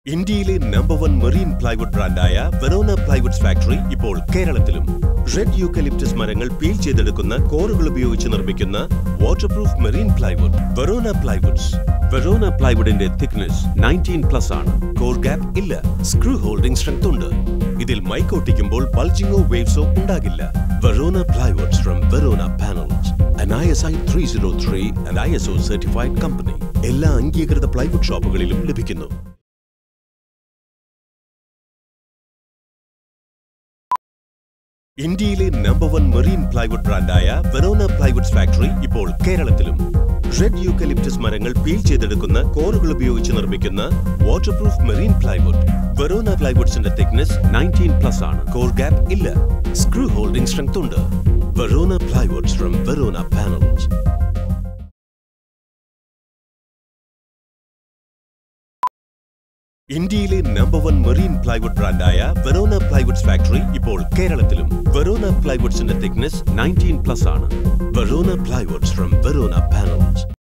ഇന്ത്യയിലെ number one marine plywood ബ്രാൻഡായ Verona plywoods factory ഇപ്പോൾ കേരളത്തിലും റെഡ് യൂക്കലിപ്റ്റസ് മരങ്ങൾ പീൽ ചെയ്തെടുക്കുന്ന കോറുകൾ ഉപയോഗിച്ച് നിർമ്മിക്കുന്ന water proof marine plywood Verona plywoods Verona പ്ലൈവുഡിന്റെ തിക്നെസ് നയൻറ്റീൻ പ്ലസ് ആണ് കോർ ഗ്യാപ്പ് ഇല്ല സ്ക്രൂ ഹോൾഡിംഗ് സ്ട്രെങ്ത് ഉണ്ട് ഇതിൽ മൈക്ക് ഒട്ടിക്കുമ്പോൾ ബൾജിങ്ങോ വേവ്സോ ഉണ്ടാകില്ല Verona plywoods from Verona panels an ISI 303 and ISO certified company എല്ലാ അംഗീകൃത പ്ലൈവുഡ് ഷോപ്പുകളിലും ലഭിക്കുന്നു ഇന്ത്യയിലെ നമ്പർ വൺ മെറീൻ പ്ലൈവുഡ് ബ്രാൻഡായ വെറോന പ്ലൈവുഡ്സ് ഫാക്ടറി ഇപ്പോൾ കേരളത്തിലും റെഡ് യൂക്കലിപ്റ്റസ് മരങ്ങൾ പീൽ ചെയ്തെടുക്കുന്ന കോറുകൾ ഉപയോഗിച്ച് നിർമ്മിക്കുന്ന water proof marine plywood Verona പ്ലൈവുഡ്സിന്റെ തിക്നെസ് നയൻറ്റീൻ പ്ലസ് ആണ് കോർ ഗ്യാപ്പ് ഇല്ല സ്ക്രൂ ഹോൾഡിംഗ് സ്ട്രെങ്ത് ഉണ്ട് Verona plywoods from Verona panels ഇന്ത്യയിലെ നമ്പർ വൺ മെറീൻ പ്ലൈവുഡ് ബ്രാൻഡായ വെറോന പ്ലൈവുഡ്സ് ഫാക്ടറി ഇപ്പോൾ കേരളത്തിലും വെറോന പ്ലൈവുഡ്സിന്റെ തിക്നെസ് നയൻറ്റീൻ പ്ലസ് ആണ് Verona plywoods from Verona panels